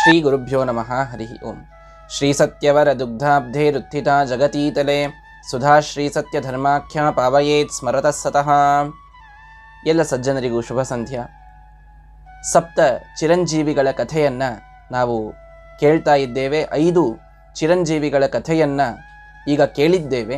ಶ್ರೀ ಗುರುಭ್ಯೋ ನಮಃ ಹರಿ ಓಂ ಶ್ರೀ ಸತ್ಯವರ ದುಗ್ಧಾಬ್ಧೇರುತ್ಥಿತಾ ಜಗತೀತಲೆ ಸುಧಾ ಶ್ರೀ ಸತ್ಯ ಧರ್ಮಾಖ್ಯ ಪಾವಯೇತ್ ಸ್ಮರತಃ ಸತಃ ಎಲ್ಲ ಸಜ್ಜನರಿಗೂ ಶುಭ ಸಂಧ್ಯಾ ಸಪ್ತ ಚಿರಂಜೀವಿಗಳ ಕಥೆಯನ್ನು ನಾವು ಕೇಳ್ತಾ ಇದ್ದೇವೆ ಐದು ಚಿರಂಜೀವಿಗಳ ಕಥೆಯನ್ನು ಈಗ ಕೇಳಿದ್ದೇವೆ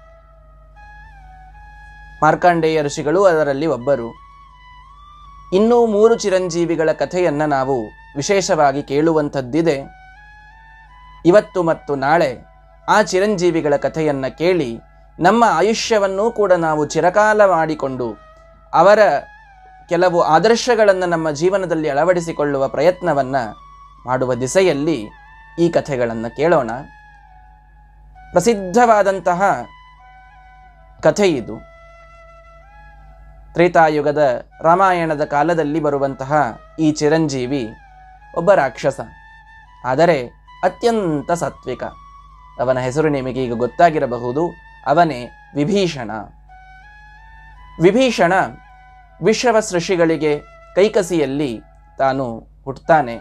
ಮಾರ್ಕಾಂಡೇಯ ಋಷಿಗಳು ಅದರಲ್ಲಿ ಒಬ್ಬರು ಇನ್ನೂ ಮೂರು ಚಿರಂಜೀವಿಗಳ ಕಥೆಯನ್ನು ನಾವು ವಿಶೇಷವಾಗಿ ಕೇಳುವಂಥದ್ದಿದೆ ಇವತ್ತು ಮತ್ತು ನಾಳೆ ಆ ಚಿರಂಜೀವಿಗಳ ಕಥೆಯನ್ನು ಕೇಳಿ ನಮ್ಮ ಆಯುಷ್ಯವನ್ನೂ ಕೂಡ ನಾವು ಚಿರಕಾಲ ಮಾಡಿಕೊಂಡು ಅವರ ಕೆಲವು ಆದರ್ಶಗಳನ್ನು ನಮ್ಮ ಜೀವನದಲ್ಲಿ ಅಳವಡಿಸಿಕೊಳ್ಳುವ ಪ್ರಯತ್ನವನ್ನು ಮಾಡುವ ದಿಸೆಯಲ್ಲಿ ಈ ಕಥೆಗಳನ್ನು ಕೇಳೋಣ ಪ್ರಸಿದ್ಧವಾದಂತಹ ಕಥೆ ಇದು ತ್ರೇತಾಯುಗದ ರಾಮಾಯಣದ ಕಾಲದಲ್ಲಿ ಬರುವಂತಹ ಈ ಚಿರಂಜೀವಿ ಒಬ್ಬ ರಾಕ್ಷಸ ಆದರೆ ಅತ್ಯಂತ ಸಾತ್ವಿಕ ಅವನ ಹೆಸರು ನಿಮಗೆ ಈಗ ಗೊತ್ತಾಗಿರಬಹುದು ಅವನೇ ವಿಭೀಷಣ ವಿಭೀಷಣ ವಿಶ್ವ ಸೃಷಿಗಳಿಗೆ ಕೈಕಸಿಯಲ್ಲಿ ತಾನು ಹುಟ್ಟುತ್ತಾನೆ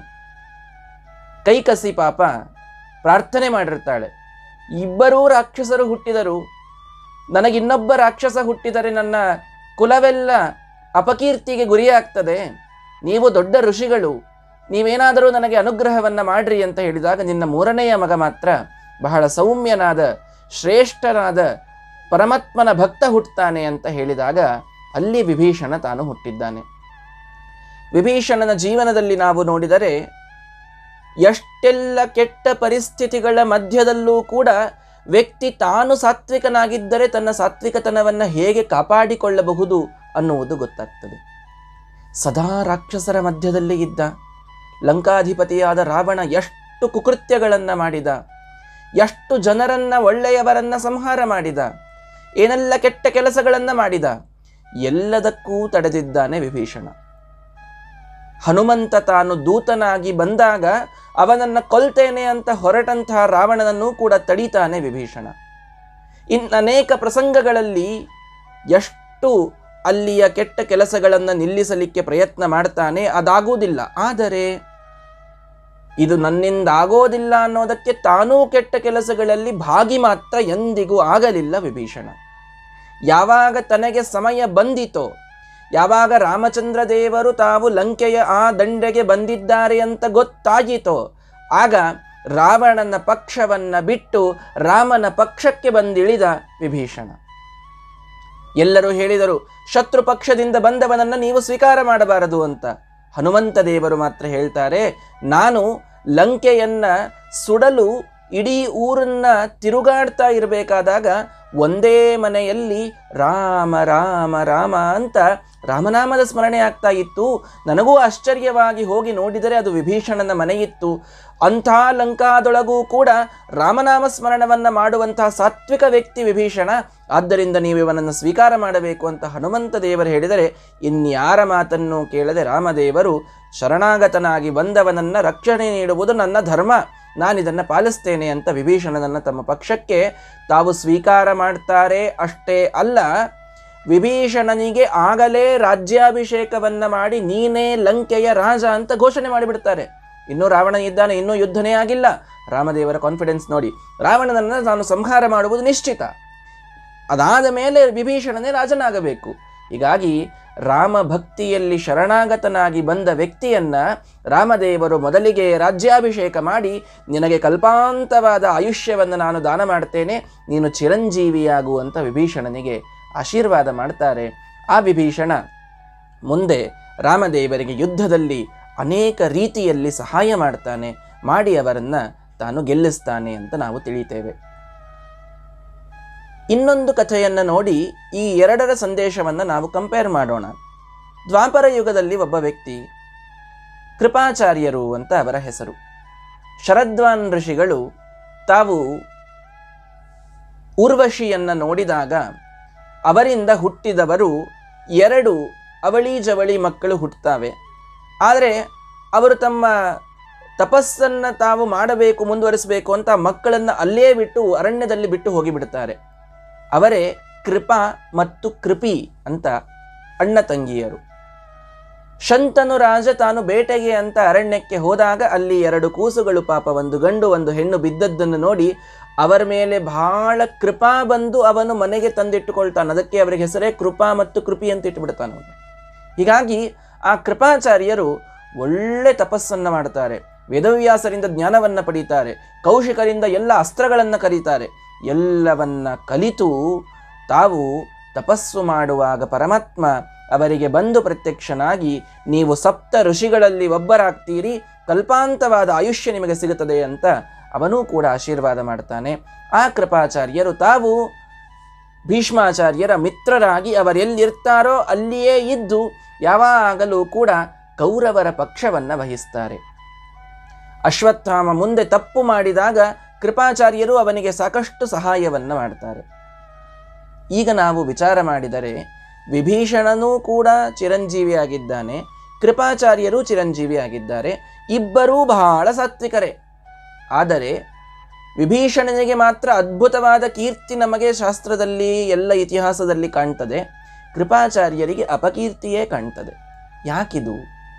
ಕೈಕಸಿ ಪಾಪ ಪ್ರಾರ್ಥನೆ ಮಾಡಿರ್ತಾಳೆ ಇಬ್ಬರೂ ರಾಕ್ಷಸರು ಹುಟ್ಟಿದರು ನನಗಿನ್ನೊಬ್ಬ ರಾಕ್ಷಸ ಹುಟ್ಟಿದರೆ ನನ್ನ ಕುಲವೆಲ್ಲ ಅಪಕೀರ್ತಿಗೆ ಗುರಿಯಾಗ್ತದೆ ನೀವು ದೊಡ್ಡ ಋಷಿಗಳು ನೀವೇನಾದರೂ ನನಗೆ ಅನುಗ್ರಹವನ್ನು ಮಾಡ್ರಿ ಅಂತ ಹೇಳಿದಾಗ ನಿನ್ನ ಮೂರನೆಯ ಮಗ ಮಾತ್ರ ಬಹಳ ಸೌಮ್ಯನಾದ ಶ್ರೇಷ್ಠನಾದ ಪರಮಾತ್ಮನ ಭಕ್ತ ಹುಟ್ಟುತ್ತಾನೆ ಅಂತ ಹೇಳಿದಾಗ ಅಲ್ಲಿ ವಿಭೀಷಣ ತಾನು ಹುಟ್ಟಿದ್ದಾನೆ ವಿಭೀಷಣನ ಜೀವನದಲ್ಲಿ ನಾವು ನೋಡಿದರೆ ಎಷ್ಟೆಲ್ಲ ಕೆಟ್ಟ ಪರಿಸ್ಥಿತಿಗಳ ಮಧ್ಯದಲ್ಲೂ ಕೂಡ ವ್ಯಕ್ತಿ ತಾನು ಸಾತ್ವಿಕನಾಗಿದ್ದರೆ ತನ್ನ ಸಾತ್ವಿಕತನವನ್ನು ಹೇಗೆ ಕಾಪಾಡಿಕೊಳ್ಳಬಹುದು ಅನ್ನುವುದು ಗೊತ್ತಾಗ್ತದೆ ಸದಾ ರಾಕ್ಷಸರ ಮಧ್ಯದಲ್ಲಿ ಇದ್ದ ಲಂಕಾಧಿಪತಿಯಾದ ರಾವಣ ಎಷ್ಟು ಕುಕೃತ್ಯಗಳನ್ನು ಮಾಡಿದ ಎಷ್ಟು ಜನರನ್ನ ಒಳ್ಳೆಯವರನ್ನ ಸಂಹಾರ ಮಾಡಿದ ಏನೆಲ್ಲ ಕೆಟ್ಟ ಕೆಲಸಗಳನ್ನು ಮಾಡಿದ ಎಲ್ಲದಕ್ಕೂ ತಡೆದಿದ್ದಾನೆ ವಿಭೀಷಣ ಹನುಮಂತ ತಾನು ದೂತನಾಗಿ ಬಂದಾಗ ಅವನನ್ನು ಕೊಲ್ತೇನೆ ಅಂತ ಹೊರಟಂತಹ ರಾವಣನನ್ನು ಕೂಡ ತಡೀತಾನೆ ವಿಭೀಷಣ ಇನ್ನು ಅನೇಕ ಪ್ರಸಂಗಗಳಲ್ಲಿ ಎಷ್ಟು ಅಲ್ಲಿಯ ಕೆಟ್ಟ ಕೆಲಸಗಳನ್ನು ನಿಲ್ಲಿಸಲಿಕ್ಕೆ ಪ್ರಯತ್ನ ಮಾಡ್ತಾನೆ ಅದಾಗುವುದಿಲ್ಲ ಆದರೆ ಇದು ನನ್ನಿಂದ ಆಗೋದಿಲ್ಲ ಅನ್ನೋದಕ್ಕೆ ತಾನೂ ಕೆಟ್ಟ ಕೆಲಸಗಳಲ್ಲಿ ಭಾಗಿ ಮಾತ್ರ ಎಂದಿಗೂ ಆಗಲಿಲ್ಲ ವಿಭೀಷಣ ಯಾವಾಗ ತನಗೆ ಸಮಯ ಬಂದಿತೋ ಯಾವಾಗ ರಾಮಚಂದ್ರ ದೇವರು ತಾವು ಲಂಕೆಯ ಆ ದಂಡೆಗೆ ಬಂದಿದ್ದಾರೆ ಅಂತ ಗೊತ್ತಾಗಿತೋ ಆಗ ರಾವಣನ ಪಕ್ಷವನ್ನ ಬಿಟ್ಟು ರಾಮನ ಪಕ್ಷಕ್ಕೆ ಬಂದಿಳಿದ ವಿಭೀಷಣ ಎಲ್ಲರೂ ಹೇಳಿದರು ಶತ್ರು ಪಕ್ಷದಿಂದ ಬಂದವನನ್ನು ನೀವು ಸ್ವೀಕಾರ ಮಾಡಬಾರದು ಅಂತ ಹನುಮಂತ ದೇವರು ಮಾತ್ರ ಹೇಳ್ತಾರೆ ನಾನು ಲಂಕೆಯನ್ನ ಸುಡಲು ಇಡೀ ಊರನ್ನ ತಿರುಗಾಡ್ತಾ ಇರಬೇಕಾದಾಗ ಒಂದೇ ಮನೆಯಲ್ಲಿ ರಾಮ ರಾಮ ರಾಮ ಅಂತ ರಾಮನಾಮದ ಸ್ಮರಣೆ ಆಗ್ತಾ ಇತ್ತು ನನಗೂ ಆಶ್ಚರ್ಯವಾಗಿ ಹೋಗಿ ನೋಡಿದರೆ ಅದು ವಿಭೀಷಣನ ಮನೆಯಿತ್ತು ಅಂಥ ಲಂಕಾದೊಳಗೂ ಕೂಡ ರಾಮನಾಮ ಸ್ಮರಣವನ್ನು ಮಾಡುವಂತಹ ಸಾತ್ವಿಕ ವ್ಯಕ್ತಿ ವಿಭೀಷಣ ಆದ್ದರಿಂದ ನೀವು ಇವನನ್ನು ಸ್ವೀಕಾರ ಮಾಡಬೇಕು ಅಂತ ಹನುಮಂತ ದೇವರು ಹೇಳಿದರೆ ಇನ್ಯಾರ ಮಾತನ್ನು ಕೇಳದೆ ರಾಮದೇವರು ಶರಣಾಗತನಾಗಿ ಬಂದವನನ್ನು ರಕ್ಷಣೆ ನೀಡುವುದು ನನ್ನ ಧರ್ಮ ನಾನಿದನ್ನು ಪಾಲಿಸ್ತೇನೆ ಅಂತ ವಿಭೀಷಣನನ್ನು ತಮ್ಮ ಪಕ್ಷಕ್ಕೆ ತಾವು ಸ್ವೀಕಾರ ಮಾಡ್ತಾರೆ ಅಷ್ಟೇ ಅಲ್ಲ ವಿಭೀಷಣನಿಗೆ ಆಗಲೇ ರಾಜ್ಯಾಭಿಷೇಕವನ್ನ ಮಾಡಿ ನೀನೇ ಲಂಕೆಯ ರಾಜ ಅಂತ ಘೋಷಣೆ ಮಾಡಿಬಿಡ್ತಾರೆ ಇನ್ನೂ ರಾವಣ ಇದ್ದಾನೆ ಇನ್ನೂ ಯುದ್ಧನೇ ಆಗಿಲ್ಲ ರಾಮದೇವರ ಕಾನ್ಫಿಡೆನ್ಸ್ ನೋಡಿ ರಾವಣನನ್ನು ನಾನು ಸಂಹಾರ ಮಾಡುವುದು ನಿಶ್ಚಿತ ಅದಾದ ಮೇಲೆ ವಿಭೀಷಣನೇ ರಾಜನಾಗಬೇಕು ಹೀಗಾಗಿ ರಾಮ ಭಕ್ತಿಯಲ್ಲಿ ಶರಣಾಗತನಾಗಿ ಬಂದ ವ್ಯಕ್ತಿಯನ್ನ ರಾಮದೇವರು ಮೊದಲಿಗೆ ರಾಜ್ಯಾಭಿಷೇಕ ಮಾಡಿ ನಿನಗೆ ಕಲ್ಪಾಂತವಾದ ಆಯುಷ್ಯವನ್ನು ನಾನು ದಾನ ಮಾಡ್ತೇನೆ ನೀನು ಚಿರಂಜೀವಿಯಾಗುವಂತ ವಿಭೀಷಣನಿಗೆ ಆಶೀರ್ವಾದ ಮಾಡ್ತಾರೆ ಆ ವಿಭೀಷಣ ಮುಂದೆ ರಾಮದೇವರಿಗೆ ಯುದ್ಧದಲ್ಲಿ ಅನೇಕ ರೀತಿಯಲ್ಲಿ ಸಹಾಯ ಮಾಡ್ತಾನೆ ಮಾಡಿ ಅವರನ್ನ ತಾನು ಗೆಲ್ಲಿಸ್ತಾನೆ ಅಂತ ನಾವು ತಿಳಿತೇವೆ ಇನ್ನೊಂದು ಕಥೆಯನ್ನು ನೋಡಿ ಈ ಎರಡರ ಸಂದೇಶವನ್ನು ನಾವು ಕಂಪೇರ್ ಮಾಡೋಣ ದ್ವಾಪರ ಯುಗದಲ್ಲಿ ಒಬ್ಬ ವ್ಯಕ್ತಿ ಕೃಪಾಚಾರ್ಯರು ಅಂತ ಅವರ ಹೆಸರು ಶರದ್ವಾನ್ ಋಷಿಗಳು ತಾವು ಊರ್ವಶಿಯನ್ನು ನೋಡಿದಾಗ ಅವರಿಂದ ಹುಟ್ಟಿದವರು ಎರಡು ಅವಳಿ ಜವಳಿ ಮಕ್ಕಳು ಹುಟ್ಟುತ್ತವೆ ಆದರೆ ಅವರು ತಮ್ಮ ತಪಸ್ಸನ್ನು ತಾವು ಮಾಡಬೇಕು ಮುಂದುವರಿಸಬೇಕು ಅಂತ ಮಕ್ಕಳನ್ನು ಅಲ್ಲೇ ಬಿಟ್ಟು ಅರಣ್ಯದಲ್ಲಿ ಬಿಟ್ಟು ಹೋಗಿಬಿಡ್ತಾರೆ ಅವರೇ ಕೃಪಾ ಮತ್ತು ಕೃಪಿ ಅಂತ ಅಣ್ಣ ತಂಗಿಯರು ಶಂತನು ರಾಜ ತಾನು ಬೇಟೆಗೆ ಅಂತ ಅರಣ್ಯಕ್ಕೆ ಹೋದಾಗ ಅಲ್ಲಿ ಎರಡು ಕೂಸುಗಳು ಪಾಪ ಒಂದು ಗಂಡು ಒಂದು ಹೆಣ್ಣು ಬಿದ್ದದ್ದನ್ನು ನೋಡಿ ಅವರ ಮೇಲೆ ಬಹಳ ಕೃಪಾ ಬಂದು ಅವನು ಮನೆಗೆ ತಂದಿಟ್ಟುಕೊಳ್ತಾನೆ ಅದಕ್ಕೆ ಅವರಿಗೆ ಹೆಸರೇ ಕೃಪಾ ಮತ್ತು ಕೃಪಿ ಅಂತ ಇಟ್ಟುಬಿಡ್ತಾನೆ ಅವನು ಹೀಗಾಗಿ ಆ ಕೃಪಾಚಾರ್ಯರು ಒಳ್ಳೆ ತಪಸ್ಸನ್ನು ಮಾಡ್ತಾರೆ ವೇದವ್ಯಾಸರಿಂದ ಜ್ಞಾನವನ್ನ ಪಡೀತಾರೆ ಕೌಶಿಕರಿಂದ ಎಲ್ಲ ಅಸ್ತ್ರಗಳನ್ನು ಕರೀತಾರೆ ಎಲ್ಲವನ್ನ ಕಲಿತು ತಾವು ತಪಸ್ಸು ಮಾಡುವಾಗ ಪರಮಾತ್ಮ ಅವರಿಗೆ ಬಂದು ಪ್ರತ್ಯಕ್ಷನಾಗಿ ನೀವು ಸಪ್ತ ಋಷಿಗಳಲ್ಲಿ ಒಬ್ಬರಾಗ್ತೀರಿ ಕಲ್ಪಾಂತವಾದ ಆಯುಷ್ಯ ನಿಮಗೆ ಸಿಗುತ್ತದೆ ಅಂತ ಅವನೂ ಕೂಡ ಆಶೀರ್ವಾದ ಮಾಡ್ತಾನೆ ಆ ಕೃಪಾಚಾರ್ಯರು ತಾವು ಭೀಷ್ಮಾಚಾರ್ಯರ ಮಿತ್ರರಾಗಿ ಅವರೆಲ್ಲಿರ್ತಾರೋ ಅಲ್ಲಿಯೇ ಇದ್ದು ಯಾವಾಗಲೂ ಕೂಡ ಕೌರವರ ಪಕ್ಷವನ್ನು ವಹಿಸ್ತಾರೆ ಅಶ್ವತ್ಥಾಮ ಮುಂದೆ ತಪ್ಪು ಮಾಡಿದಾಗ ಕೃಪಾಚಾರ್ಯರು ಅವನಿಗೆ ಸಾಕಷ್ಟು ಸಹಾಯವನ್ನು ಮಾಡ್ತಾರೆ ಈಗ ನಾವು ವಿಚಾರ ಮಾಡಿದರೆ ವಿಭೀಷಣನೂ ಕೂಡ ಚಿರಂಜೀವಿಯಾಗಿದ್ದಾನೆ ಕೃಪಾಚಾರ್ಯರು ಚಿರಂಜೀವಿಯಾಗಿದ್ದಾರೆ ಇಬ್ಬರೂ ಬಹಳ ಸಾತ್ವಿಕರೇ ಆದರೆ ವಿಭೀಷಣನಿಗೆ ಮಾತ್ರ ಅದ್ಭುತವಾದ ಕೀರ್ತಿ ನಮಗೆ ಶಾಸ್ತ್ರದಲ್ಲಿ ಎಲ್ಲ ಇತಿಹಾಸದಲ್ಲಿ ಕಾಣ್ತದೆ ಕೃಪಾಚಾರ್ಯರಿಗೆ ಅಪಕೀರ್ತಿಯೇ ಕಾಣ್ತದೆ ಯಾಕಿದು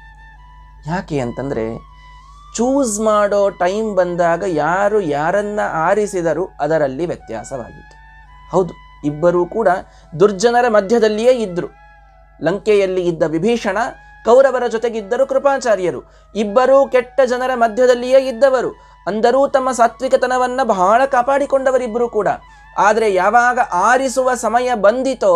ಯಾಕೆ ಅಂತಂದರೆ ಚೂಸ್ ಮಾಡೋ ಟೈಮ್ ಬಂದಾಗ ಯಾರು ಯಾರನ್ನ ಆರಿಸಿದರೂ ಅದರಲ್ಲಿ ವ್ಯತ್ಯಾಸವಾಗಿತ್ತು ಹೌದು ಇಬ್ಬರೂ ಕೂಡ ದುರ್ಜನರ ಮಧ್ಯದಲ್ಲಿಯೇ ಇದ್ದರು ಲಂಕೆಯಲ್ಲಿ ಇದ್ದ ವಿಭೀಷಣ ಕೌರವರ ಜೊತೆಗಿದ್ದರು ಕೃಪಾಚಾರ್ಯರು ಇಬ್ಬರೂ ಕೆಟ್ಟ ಜನರ ಮಧ್ಯದಲ್ಲಿಯೇ ಇದ್ದವರು ಅಂದರೂ ತಮ್ಮ ಸಾತ್ವಿಕತನವನ್ನ ಬಹಳ ಕಾಪಾಡಿಕೊಂಡವರಿಬ್ಬರು ಕೂಡ ಆದರೆ ಯಾವಾಗ ಆರಿಸುವ ಸಮಯ ಬಂದಿತೋ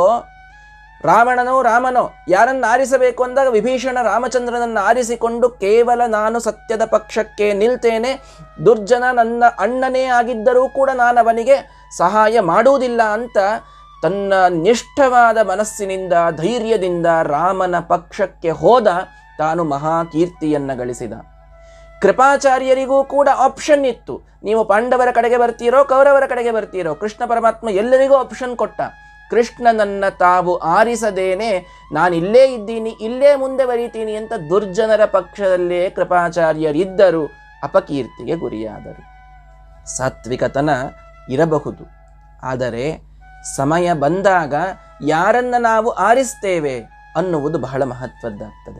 ರಾವಣನೋ ರಾಮನೋ ಯಾರನ್ನು ಆರಿಸಬೇಕು ಅಂದಾಗ ವಿಭೀಷಣ ರಾಮಚಂದ್ರನನ್ನು ಆರಿಸಿಕೊಂಡು ಕೇವಲ ನಾನು ಸತ್ಯದ ಪಕ್ಷಕ್ಕೆ ನಿಲ್ತೇನೆ ದುರ್ಜನ ನನ್ನ ಅಣ್ಣನೇ ಆಗಿದ್ದರೂ ಕೂಡ ನಾನು ಅವನಿಗೆ ಸಹಾಯ ಮಾಡುವುದಿಲ್ಲ ಅಂತ ತನ್ನ ನಿಷ್ಠವಾದ ಮನಸ್ಸಿನಿಂದ ಧೈರ್ಯದಿಂದ ರಾಮನ ಪಕ್ಷಕ್ಕೆ ಹೋದ ತಾನು ಮಹಾಕೀರ್ತಿಯನ್ನು ಗಳಿಸಿದ ಕೃಪಾಚಾರ್ಯರಿಗೂ ಕೂಡ ಆಪ್ಷನ್ ಇತ್ತು ನೀವು ಪಾಂಡವರ ಕಡೆಗೆ ಬರ್ತೀರೋ ಕೌರವರ ಕಡೆಗೆ ಬರ್ತೀರೋ ಕೃಷ್ಣ ಪರಮಾತ್ಮ ಎಲ್ಲರಿಗೂ ಆಪ್ಷನ್ ಕೊಟ್ಟ ಕೃಷ್ಣನನ್ನ ತಾವು ಆರಿಸದೇನೆ ನಾನು ಇಲ್ಲೇ ಇದ್ದೀನಿ ಇಲ್ಲೇ ಮುಂದೆ ಬರೀತೀನಿ ಅಂತ ದುರ್ಜನರ ಪಕ್ಷದಲ್ಲೇ ಕೃಪಾಚಾರ್ಯರಿದ್ದರು ಅಪಕೀರ್ತಿಗೆ ಗುರಿಯಾದರು ಸಾತ್ವಿಕತನ ಇರಬಹುದು ಆದರೆ ಸಮಯ ಬಂದಾಗ ಯಾರನ್ನ ನಾವು ಆರಿಸ್ತೇವೆ ಅನ್ನುವುದು ಬಹಳ ಮಹತ್ವದ್ದಾಗ್ತದೆ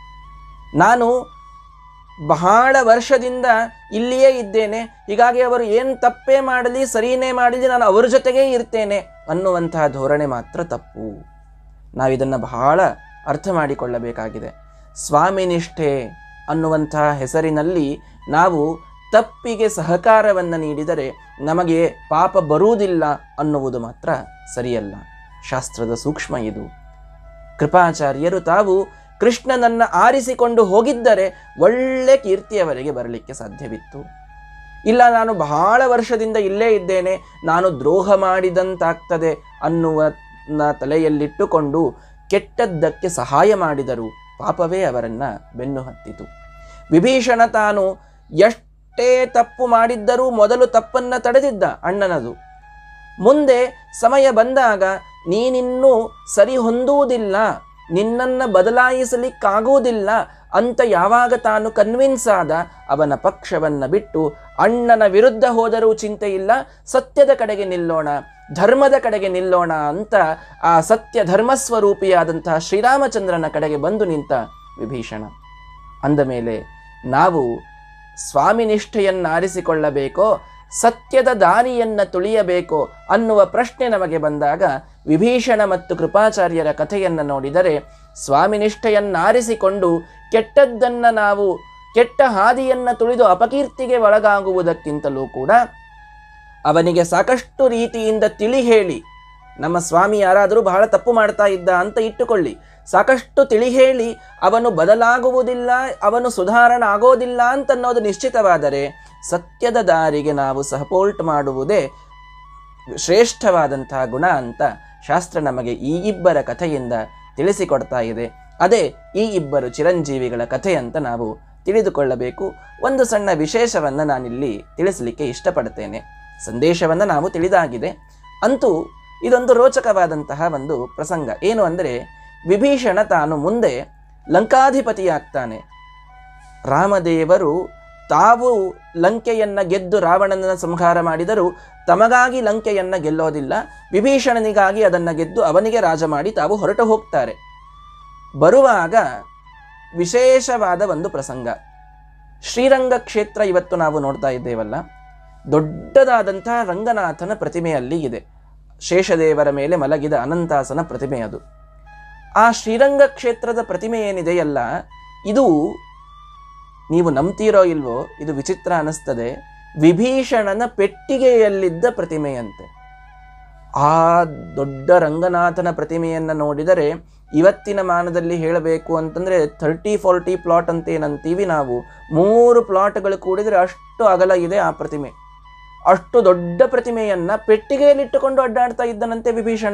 ನಾನು ಬಹಳ ವರ್ಷದಿಂದ ಇಲ್ಲಿಯೇ ಇದ್ದೇನೆ ಹೀಗಾಗಿ ಅವರು ಏನು ತಪ್ಪೇ ಮಾಡಲಿ ಸರಿಯೇ ಮಾಡಲಿ ನಾನು ಅವರ ಜೊತೆಗೇ ಇರ್ತೇನೆ ಅನ್ನುವಂತಹ ಧೋರಣೆ ಮಾತ್ರ ತಪ್ಪು ನಾವಿದನ್ನು ಬಹಳ ಅರ್ಥ ಮಾಡಿಕೊಳ್ಳಬೇಕಾಗಿದೆ ಸ್ವಾಮಿನಿಷ್ಠೆ ಅನ್ನುವಂತಹ ಹೆಸರಿನಲ್ಲಿ ನಾವು ತಪ್ಪಿಗೆ ಸಹಕಾರವನ್ನು ನೀಡಿದರೆ ನಮಗೆ ಪಾಪ ಬರುವುದಿಲ್ಲ ಅನ್ನುವುದು ಮಾತ್ರ ಸರಿಯಲ್ಲ ಶಾಸ್ತ್ರದ ಸೂಕ್ಷ್ಮ ಇದು ಕೃಪಾಚಾರ್ಯರು ತಾವು ಕೃಷ್ಣನನ್ನ ಆರಿಸಿಕೊಂಡು ಹೋಗಿದ್ದರೆ ಒಳ್ಳೆ ಕೀರ್ತಿ ಅವರಿಗೆ ಬರಲಿಕ್ಕೆ ಸಾಧ್ಯವಿತ್ತು ಇಲ್ಲ ನಾನು ಬಹಳ ವರ್ಷದಿಂದ ಇಲ್ಲೇ ಇದ್ದೇನೆ ನಾನು ದ್ರೋಹ ಮಾಡಿದಂತಾಗ್ತದೆ ಅನ್ನುವ ತಲೆಯಲ್ಲಿಟ್ಟುಕೊಂಡು ಕೆಟ್ಟದ್ದಕ್ಕೆ ಸಹಾಯ ಮಾಡಿದರು ಪಾಪವೇ ಅವರನ್ನ ಬೆನ್ನು ಹತ್ತಿತು ವಿಭೀಷಣ ತಾನು ಎಷ್ಟೇ ತಪ್ಪು ಮಾಡಿದ್ದರೂ ಮೊದಲು ತಪ್ಪನ್ನ ತಡೆದಿದ್ದ ಅಣ್ಣನದು ಮುಂದೆ ಸಮಯ ಬಂದಾಗ ನೀನಿನ್ನೂ ಸರಿ ಹೊಂದುವುದಿಲ್ಲ ನಿನ್ನನ್ನು ಬದಲಾಯಿಸಲಿಕ್ಕಾಗುವುದಿಲ್ಲ ಅಂತ ಯಾವಾಗ ತಾನು ಕನ್ವಿನ್ಸ್ ಆದ ಅವನ ಪಕ್ಷವನ್ನು ಬಿಟ್ಟು ಅಣ್ಣನ ವಿರುದ್ಧ ಹೋದರೂ ಚಿಂತೆ ಇಲ್ಲ ಸತ್ಯದ ಕಡೆಗೆ ನಿಲ್ಲೋಣ ಧರ್ಮದ ಕಡೆಗೆ ನಿಲ್ಲೋಣ ಅಂತ ಆ ಸತ್ಯ ಧರ್ಮಸ್ವರೂಪಿಯಾದಂತಹ ಶ್ರೀರಾಮಚಂದ್ರನ ಕಡೆಗೆ ಬಂದು ನಿಂತ ವಿಭೀಷಣ ಅಂದ ಮೇಲೆ ನಾವು ಸ್ವಾಮಿನಿಷ್ಠೆಯನ್ನು ಆರಿಸಿಕೊಳ್ಳಬೇಕೋ ಸತ್ಯದ ದಾರಿಯನ್ನು ತುಳಿಯಬೇಕೋ ಅನ್ನುವ ಪ್ರಶ್ನೆ ನಮಗೆ ಬಂದಾಗ ವಿಭೀಷಣ ಮತ್ತು ಕೃಪಾಚಾರ್ಯರ ಕಥೆಯನ್ನು ನೋಡಿದರೆ ಸ್ವಾಮಿನಿಷ್ಠೆಯನ್ನಾರಿಸಿಕೊಂಡು ಕೆಟ್ಟದ್ದನ್ನು ನಾವು ಕೆಟ್ಟ ಹಾದಿಯನ್ನು ತುಳಿದು ಅಪಕೀರ್ತಿಗೆ ಒಳಗಾಗುವುದಕ್ಕಿಂತಲೂ ಕೂಡ ಅವನಿಗೆ ಸಾಕಷ್ಟು ರೀತಿಯಿಂದ ತಿಳಿ ಹೇಳಿ ನಮ್ಮ ಸ್ವಾಮಿ ಯಾರಾದರೂ ಬಹಳ ತಪ್ಪು ಮಾಡ್ತಾ ಇದ್ದ ಅಂತ ಇಟ್ಟುಕೊಳ್ಳಿ ಸಾಕಷ್ಟು ತಿಳಿ ಹೇಳಿ ಅವನು ಬದಲಾಗುವುದಿಲ್ಲ ಅವನು ಸುಧಾರಣ ಆಗೋದಿಲ್ಲ ಅಂತನ್ನೋದು ನಿಶ್ಚಿತವಾದರೆ ಸತ್ಯದ ದಾರಿಗೆ ನಾವು ಸಪೋರ್ಟ್ ಮಾಡುವುದೇ ಶ್ರೇಷ್ಠವಾದಂತಹ ಗುಣ ಅಂತ ಶಾಸ್ತ್ರ ನಮಗೆ ಈ ಇಬ್ಬರ ಕಥೆಯಿಂದ ತಿಳಿಸಿಕೊಡ್ತಾ ಇದೆ ಅದೇ ಈ ಇಬ್ಬರು ಚಿರಂಜೀವಿಗಳ ಕಥೆ ಅಂತ ನಾವು ತಿಳಿದುಕೊಳ್ಳಬೇಕು ಒಂದು ಸಣ್ಣ ವಿಶೇಷವನ್ನು ನಾನಿಲ್ಲಿ ತಿಳಿಸಲಿಕ್ಕೆ ಇಷ್ಟಪಡ್ತೇನೆ ಸಂದೇಶವನ್ನು ನಾವು ತಿಳಿದಾಗಿದೆ ಅಂತೂ ಇದೊಂದು ರೋಚಕವಾದಂತಹ ಒಂದು ಪ್ರಸಂಗ ಏನು ಅಂದರೆ ವಿಭೀಷಣ ತಾನು ಮುಂದೆ ಲಂಕಾಧಿಪತಿಯಾಗ್ತಾನೆ ರಾಮದೇವರು ತಾವು ಲಂಕೆಯನ್ನ ಗೆದ್ದು ರಾವಣನ ಸಂಹಾರ ಮಾಡಿದರೂ ತಮಗಾಗಿ ಯನ್ನ ಗೆಲ್ಲೋದಿಲ್ಲ ವಿಭೀಷಣನಿಗಾಗಿ ಅದನ್ನು ಗೆದ್ದು ಅವನಿಗೆ ರಾಜ ಮಾಡಿ ತಾವು ಹೊರಟು ಹೋಗ್ತಾರೆ ಬರುವಾಗ ವಿಶೇಷವಾದ ಒಂದು ಪ್ರಸಂಗ ಶ್ರೀರಂಗ ಕ್ಷೇತ್ರ ಇವತ್ತು ನಾವು ನೋಡ್ತಾ ಇದ್ದೇವಲ್ಲ ದೊಡ್ಡದಾದಂತಹ ರಂಗನಾಥನ ಪ್ರತಿಮೆ ಅಲ್ಲಿ ಇದೆ ಶೇಷದೇವರ ಮೇಲೆ ಮಲಗಿದ ಅನಂತಾಸನ ಪ್ರತಿಮೆ ಅದು ಆ ಶ್ರೀರಂಗ ಕ್ಷೇತ್ರದ ಪ್ರತಿಮೆ ಏನಿದೆಯಲ್ಲ ಇದು ನೀವು ನಂಬ್ತೀರೋ ಇಲ್ವೋ ಇದು ವಿಚಿತ್ರ ಅನ್ನಿಸ್ತದೆ ವಿಭೀಷಣನ ಪೆಟ್ಟಿಗೆಯಲ್ಲಿದ್ದ ಪ್ರತಿಮೆಯಂತೆ ಆ ದೊಡ್ಡ ರಂಗನಾಥನ ಪ್ರತಿಮೆಯನ್ನು ನೋಡಿದರೆ ಇವತ್ತಿನ ಮಾನದಲ್ಲಿ ಹೇಳಬೇಕು ಅಂತಂದರೆ ಥರ್ಟಿ ಫೋರ್ಟಿ ಪ್ಲಾಟ್ ಅಂತ ಏನಂತೀವಿ ನಾವು ಮೂರು ಪ್ಲಾಟ್ಗಳು ಕೂಡಿದರೆ ಅಷ್ಟು ಅಗಲ ಇದೆ ಆ ಪ್ರತಿಮೆ ಅಷ್ಟು ದೊಡ್ಡ ಪ್ರತಿಮೆಯನ್ನ ಪೆಟ್ಟಿಗೆಯಲ್ಲಿಟ್ಟುಕೊಂಡು ಅಡ್ಡಾಡ್ತಾ ಇದ್ದನಂತೆ ವಿಭೀಷಣ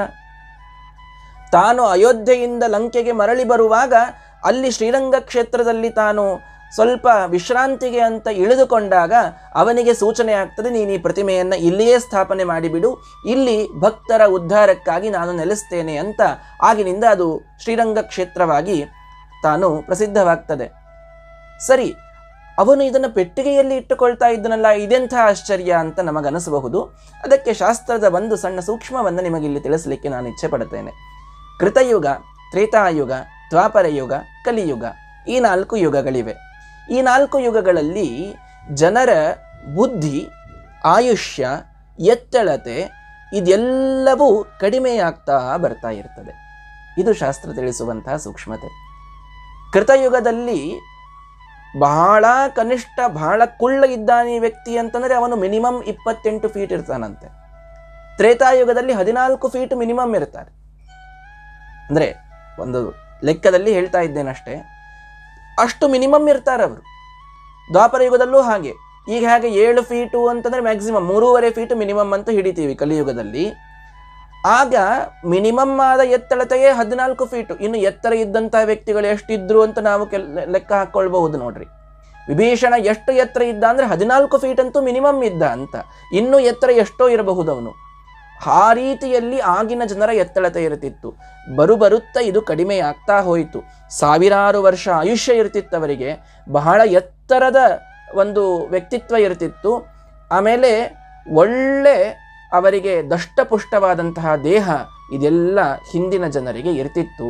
ತಾನು ಅಯೋಧ್ಯೆಯಿಂದ ಲಂಕೆಗೆ ಮರಳಿ ಬರುವಾಗ ಅಲ್ಲಿ ಶ್ರೀರಂಗ ಕ್ಷೇತ್ರದಲ್ಲಿ ತಾನು ಸ್ವಲ್ಪ ವಿಶ್ರಾಂತಿಗೆ ಅಂತ ಇಳಿದುಕೊಂಡಾಗ ಅವನಿಗೆ ಸೂಚನೆ ಆಗ್ತದೆ ನೀನು ಈ ಪ್ರತಿಮೆಯನ್ನು ಇಲ್ಲಿಯೇ ಸ್ಥಾಪನೆ ಮಾಡಿಬಿಡು ಇಲ್ಲಿ ಭಕ್ತರ ಉದ್ಧಾರಕ್ಕಾಗಿ ನಾನು ನೆಲೆಸ್ತೇನೆ ಅಂತ ಆಗಿನಿಂದ ಅದು ಶ್ರೀರಂಗ ಕ್ಷೇತ್ರವಾಗಿ ತಾನು ಪ್ರಸಿದ್ಧವಾಗ್ತದೆ ಸರಿ ಅವನು ಇದನ್ನು ಪೆಟ್ಟಿಗೆಯಲ್ಲಿ ಇಟ್ಟುಕೊಳ್ತಾ ಇದ್ದನಲ್ಲ ಇದೆಂಥ ಆಶ್ಚರ್ಯ ಅಂತ ನಮಗನಿಸಬಹುದು ಅದಕ್ಕೆ ಶಾಸ್ತ್ರದ ಒಂದು ಸಣ್ಣ ಸೂಕ್ಷ್ಮವನ್ನು ನಿಮಗಿಲ್ಲಿ ತಿಳಿಸಲಿಕ್ಕೆ ನಾನು ಇಚ್ಛೆ ಪಡುತ್ತೇನೆ ಕೃತಯುಗ ತ್ರೇತಾಯುಗ ದ್ವಾಪರ ಯುಗ ಕಲಿಯುಗ ಈ ನಾಲ್ಕು ಯುಗಗಳಿವೆ ಈ ನಾಲ್ಕು ಯುಗಗಳಲ್ಲಿ ಜನರ ಬುದ್ಧಿ ಆಯುಷ್ಯ ಎತ್ತಳತೆ ಇದೆಲ್ಲವೂ ಕಡಿಮೆಯಾಗ್ತಾ ಬರ್ತಾ ಇರ್ತದೆ ಇದು ಶಾಸ್ತ್ರ ತಿಳಿಸುವಂತಹ ಸೂಕ್ಷ್ಮತೆ ಕೃತಯುಗದಲ್ಲಿ ಬಹಳ ಕನಿಷ್ಠ ಬಹಳ ಕುಳ್ಳ ಇದ್ದಾನೆ ಈ ವ್ಯಕ್ತಿ ಅಂತಂದರೆ ಅವನು ಮಿನಿಮಮ್ ಇಪ್ಪತ್ತೆಂಟು ಫೀಟ್ ಇರ್ತಾನಂತೆ ತ್ರೇತಾಯುಗದಲ್ಲಿ ಹದಿನಾಲ್ಕು ಫೀಟ್ ಮಿನಿಮಮ್ ಇರ್ತಾರೆ ಅಂದರೆ ಒಂದು ಲೆಕ್ಕದಲ್ಲಿ ಹೇಳ್ತಾ ಇದ್ದೇನಷ್ಟೇ ಅಷ್ಟು ಮಿನಿಮಮ್ ಇರ್ತಾರೆ ಅವರು ದ್ವಾಪರ ಯುಗದಲ್ಲೂ ಹಾಗೆ ಈಗ ಹಾಗೆ ಏಳು ಫೀಟು ಅಂತಂದರೆ ಮ್ಯಾಕ್ಸಿಮಮ್ ಮೂರುವರೆ ಫೀಟ್ ಮಿನಿಮಮ್ ಅಂತ ಹಿಡಿತೀವಿ ಕಲಿಯುಗದಲ್ಲಿ ಆಗ ಮಿನಿಮಮ್ ಆದ ಎತ್ತಳತೆಯೇ ಹದಿನಾಲ್ಕು ಫೀಟು ಇನ್ನು ಎತ್ತರ ಇದ್ದಂತಹ ವ್ಯಕ್ತಿಗಳು ಎಷ್ಟಿದ್ರು ಅಂತ ನಾವು ಕೆಲ್ ಲೆಕ್ಕ ಹಾಕ್ಕೊಳ್ಬಹುದು ನೋಡ್ರಿ ವಿಭೀಷಣ ಎಷ್ಟು ಎತ್ತರ ಇದ್ದ ಅಂದರೆ ಹದಿನಾಲ್ಕು ಫೀಟ್ ಅಂತೂ ಮಿನಿಮಮ್ ಇದ್ದ ಅಂತ ಇನ್ನು ಎತ್ತರ ಎಷ್ಟೋ ಇರಬಹುದು ಅವನು ಆ ರೀತಿಯಲ್ಲಿ ಆಗಿನ ಜನರ ಎತ್ತಳತೆ ಇರುತ್ತಿತ್ತು ಬರು ಬರುತ್ತಾ ಇದು ಕಡಿಮೆ ಆಗ್ತಾ ಹೋಯಿತು ಸಾವಿರಾರು ವರ್ಷ ಆಯುಷ್ಯ ಇರ್ತಿತ್ತು ಅವರಿಗೆ ಬಹಳ ಎತ್ತರದ ಒಂದು ವ್ಯಕ್ತಿತ್ವ ಇರ್ತಿತ್ತು ಆಮೇಲೆ ಒಳ್ಳೆ ಅವರಿಗೆ ದಷ್ಟಪುಷ್ಟವಾದಂತಹ ದೇಹ ಇದೆಲ್ಲ ಹಿಂದಿನ ಜನರಿಗೆ ಇರ್ತಿತ್ತು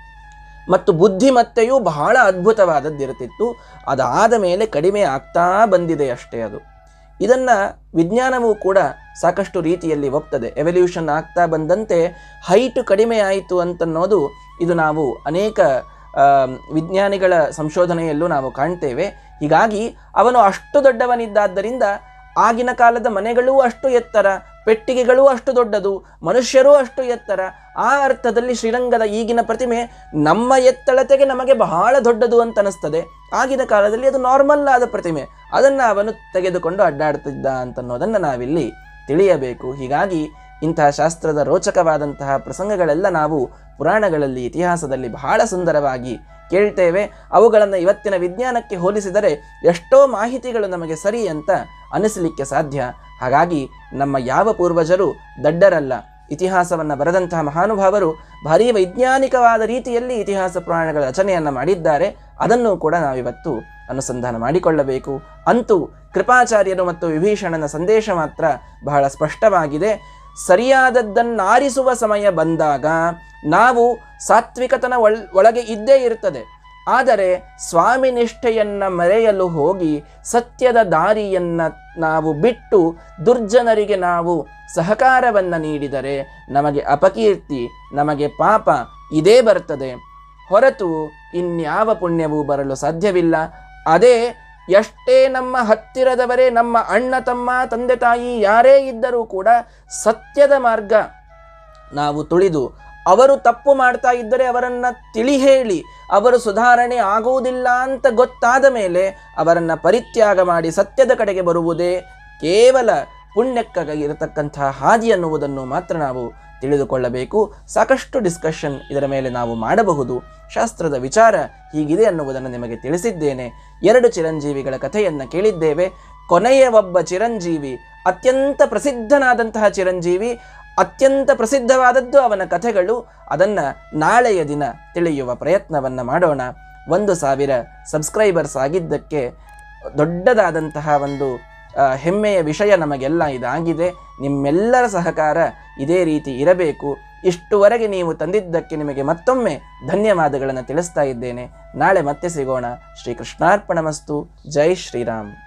ಮತ್ತು ಬುದ್ಧಿಮತ್ತೆಯೂ ಬಹಳ ಅದ್ಭುತವಾದದ್ದಿರ್ತಿತ್ತು ಅದಾದ ಮೇಲೆ ಕಡಿಮೆ ಆಗ್ತಾ ಬಂದಿದೆ ಅಷ್ಟೇ ಅದು ಇದನ್ನು ವಿಜ್ಞಾನವೂ ಕೂಡ ಸಾಕಷ್ಟು ರೀತಿಯಲ್ಲಿ ಒಪ್ತದೆ ಎವಲ್ಯೂಷನ್ ಆಗ್ತಾ ಬಂದಂತೆ ಹೈಟ್ ಕಡಿಮೆ ಆಯಿತು ಅಂತನ್ನೋದು ಇದು ನಾವು ಅನೇಕ ಆ, ವಿಜ್ಞಾನಿಗಳ ಸಂಶೋಧನೆಯಲ್ಲೂ ನಾವು ಕಾಣ್ತೇವೆ ಹೀಗಾಗಿ ಅವನು ಅಷ್ಟು ದೊಡ್ಡವನಿದ್ದಾದ್ದರಿಂದ ಆಗಿನ ಕಾಲದ ಮನೆಗಳೂ ಅಷ್ಟು ಎತ್ತರ ಪೆಟ್ಟಿಗೆಗಳೂ ಅಷ್ಟು ದೊಡ್ಡದು ಮನುಷ್ಯರೂ ಅಷ್ಟು ಎತ್ತರ ಆ ಅರ್ಥದಲ್ಲಿ ಶ್ರೀರಂಗದ ಈಗಿನ ಪ್ರತಿಮೆ ನಮ್ಮ ಎತ್ತಳತೆಗೆ ನಮಗೆ ಬಹಳ ದೊಡ್ಡದು ಅಂತ ಅನಿಸ್ತದೆ ಆಗಿನ ಕಾಲದಲ್ಲಿ ಅದು ನಾರ್ಮಲ್ ಆದ ಪ್ರತಿಮೆ ಅದನ್ನು ಅವನು ತೆಗೆದುಕೊಂಡು ಅಡ್ಡಾಡ್ತಿದ್ದ ಅಂತನ್ನೋದನ್ನು ನಾವಿಲ್ಲಿ ತಿಳಿಯಬೇಕು ಹೀಗಾಗಿ ಇಂತಹ ಶಾಸ್ತ್ರದ ರೋಚಕವಾದಂತಹ ಪ್ರಸಂಗಗಳೆಲ್ಲ ನಾವು ಪುರಾಣಗಳಲ್ಲಿ ಇತಿಹಾಸದಲ್ಲಿ ಬಹಳ ಸುಂದರವಾಗಿ ಕೇಳ್ತೇವೆ ಅವುಗಳನ್ನು ಇವತ್ತಿನ ವಿಜ್ಞಾನಕ್ಕೆ ಹೋಲಿಸಿದರೆ ಎಷ್ಟೋ ಮಾಹಿತಿಗಳು ನಮಗೆ ಸರಿ ಅಂತ ಅನಿಸಲಿಕ್ಕೆ ಸಾಧ್ಯ ಹಾಗಾಗಿ ನಮ್ಮ ಯಾವ ಪೂರ್ವಜರು ದಡ್ಡರಲ್ಲ ಇತಿಹಾಸವನ್ನು ಬರೆದಂತಹ ಮಹಾನುಭಾವರು ಭಾರೀ ವೈಜ್ಞಾನಿಕವಾದ ರೀತಿಯಲ್ಲಿ ಇತಿಹಾಸ ಪುರಾಣಗಳ ರಚನೆಯನ್ನು ಮಾಡಿದ್ದಾರೆ ಅದನ್ನು ಕೂಡ ನಾವಿವತ್ತು ಅನುಸಂಧಾನ ಮಾಡಿಕೊಳ್ಳಬೇಕು ಅಂತೂ ಕೃಪಾಚಾರ್ಯರು ಮತ್ತು ವಿಭೀಷಣನ ಸಂದೇಶ ಮಾತ್ರ ಬಹಳ ಸ್ಪಷ್ಟವಾಗಿದೆ ಸರಿಯಾದದ್ದನ್ನಾರಿಸುವ ಸಮಯ ಬಂದಾಗ ನಾವು ಸಾತ್ವಿಕತನ ಒಳ್ ಒಳಗೆ ಇದ್ದೇ ಇರ್ತದೆ ಆದರೆ ಸ್ವಾಮಿ ನಿಷ್ಠೆಯನ್ನ ಮರೆಯಲು ಹೋಗಿ ಸತ್ಯದ ದಾರಿಯನ್ನ ನಾವು ಬಿಟ್ಟು ದುರ್ಜನರಿಗೆ ನಾವು ಸಹಕಾರವನ್ನು ನೀಡಿದರೆ ನಮಗೆ ಅಪಕೀರ್ತಿ ನಮಗೆ ಪಾಪ ಇದೇ ಬರ್ತದೆ ಹೊರತು ಇನ್ಯಾವ ಪುಣ್ಯವೂ ಬರಲು ಸಾಧ್ಯವಿಲ್ಲ ಅದೇ ಎಷ್ಟೇ ನಮ್ಮ ಹತ್ತಿರದವರೇ ನಮ್ಮ ಅಣ್ಣ ತಮ್ಮ ತಂದೆ ತಾಯಿ ಯಾರೇ ಇದ್ದರೂ ಕೂಡ ಸತ್ಯದ ಮಾರ್ಗ ನಾವು ತುಳಿದು ಅವರು ತಪ್ಪು ಮಾಡ್ತಾ ಇದ್ದರೆ ಅವರನ್ನು ತಿಳಿ ಹೇಳಿ ಅವರು ಸುಧಾರಣೆ ಆಗುವುದಿಲ್ಲ ಅಂತ ಗೊತ್ತಾದ ಮೇಲೆ ಅವರನ್ನು ಪರಿತ್ಯಾಗ ಮಾಡಿ ಸತ್ಯದ ಕಡೆಗೆ ಬರುವುದೇ ಕೇವಲ ಪುಣ್ಯಕ್ಕಾಗಿ ಇರತಕ್ಕಂತಹ ಹಾದಿ ಅನ್ನುವುದನ್ನು ಮಾತ್ರ ನಾವು ತಿಳಿದುಕೊಳ್ಳಬೇಕು ಸಾಕಷ್ಟು ಡಿಸ್ಕಷನ್ ಇದರ ಮೇಲೆ ನಾವು ಮಾಡಬಹುದು ಶಾಸ್ತ್ರದ ವಿಚಾರ ಹೀಗಿದೆ ಅನ್ನುವುದನ್ನು ನಿಮಗೆ ತಿಳಿಸಿದ್ದೇನೆ ಎರಡು ಚಿರಂಜೀವಿಗಳ ಕಥೆಯನ್ನು ಕೇಳಿದ್ದೇವೆ ಕೊನೆಯ ಒಬ್ಬ ಚಿರಂಜೀವಿ ಅತ್ಯಂತ ಪ್ರಸಿದ್ಧನಾದಂತಹ ಚಿರಂಜೀವಿ ಅತ್ಯಂತ ಪ್ರಸಿದ್ಧವಾದದ್ದು ಅವನ ಕಥೆಗಳು ಅದನ್ನು ನಾಳೆಯ ದಿನ ತಿಳಿಯುವ ಪ್ರಯತ್ನವನ್ನು ಮಾಡೋಣ ಒಂದು ಸಾವಿರ ಸಬ್ಸ್ಕ್ರೈಬರ್ಸ್ ಆಗಿದ್ದಕ್ಕೆ ದೊಡ್ಡದಾದಂತಹ ಒಂದು ಆ, ಹೆಮ್ಮೆಯ ವಿಷಯ ನಮಗೆಲ್ಲ ಇದಾಗಿದೆ ನಿಮ್ಮೆಲ್ಲರ ಸಹಕಾರ ಇದೇ ರೀತಿ ಇರಬೇಕು ಇಷ್ಟುವರೆಗೆ ನೀವು ತಂದಿದ್ದಕ್ಕೆ ನಿಮಗೆ ಮತ್ತೊಮ್ಮೆ ಧನ್ಯವಾದಗಳನ್ನು ತಿಳಿಸ್ತಾ ಇದ್ದೇನೆ ನಾಳೆ ಮತ್ತೆ ಸಿಗೋಣ ಶ್ರೀ ಕೃಷ್ಣಾರ್ಪಣಮಸ್ತು ಜೈ ಶ್ರೀರಾಮ್